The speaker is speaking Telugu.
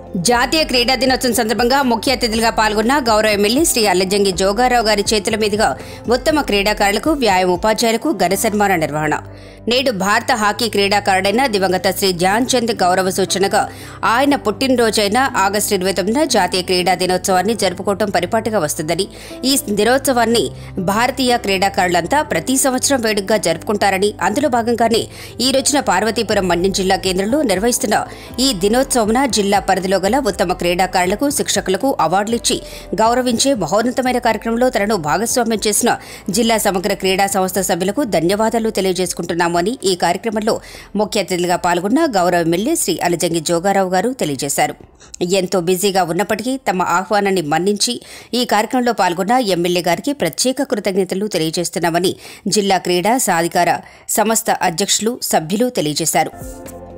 జాతీయ క్రీడా దినోత్సవం సందర్భంగా ముఖ్య అతిథులుగా పాల్గొన్న గౌరవ ఎమ్మెల్యే శ్రీ అల్లజంగి జోగారావు గారి చేతుల మీదుగా ఉత్తమ క్రీడాకారులకు వ్యాయామ ఉపాధ్యాయులకు ఘన సన్మాన నిర్వహణ నేడు భారత హాకీ క్రీడాకారుడైన దివంగత శ్రీ ధ్యాన్ చంద్ గౌరవ సూచనగా ఆయన పుట్టినరోజైన ఆగస్టు ఇరవై తొమ్మిదిన జాతీయ క్రీడా దినోత్సవాన్ని జరుపుకోవడం పరిపాటిగా వస్తుందని ఈ దినోత్సవాన్ని భారతీయ క్రీడాకారులంతా ప్రతి సంవత్సరం వేడుకగా జరుపుకుంటారని అందులో భాగంగానే ఈ రోజున పార్వతీపురం మండ్యం జిల్లా కేంద్రంలో నిర్వహిస్తున్న ఈ దినోత్సవమున జిల్లా పరిధిలో గల ఉత్తమ క్రీడాకారులకు శిక్షకులకు అవార్డులిచ్చి గౌరవించే మహోన్నతమైన కార్యక్రమంలో తనను భాగస్వామ్యం చేసిన జిల్లా సమగ్ర క్రీడా సంస్థ సభ్యులకు ధన్యవాదాలు తెలియజేసుకుంటున్నామని ఈ కార్యక్రమంలో ముఖ్య అతిథిగా పాల్గొన్న గౌరవ ఎమ్మెల్యే శ్రీ అలజంగి జోగారావు గారు తెలియజేశారు ఎంతో బిజీగా ఉన్నప్పటికీ తమ ఆహ్వానాన్ని మన్నించి ఈ కార్యక్రమంలో పాల్గొన్న ఎమ్మెల్యే గారికి ప్రత్యేక కృతజ్ఞతలు తెలియజేస్తున్నామని జిల్లా క్రీడా సాధికార సంస్థ అధ్యక్షులు సభ్యులు తెలియజేశారు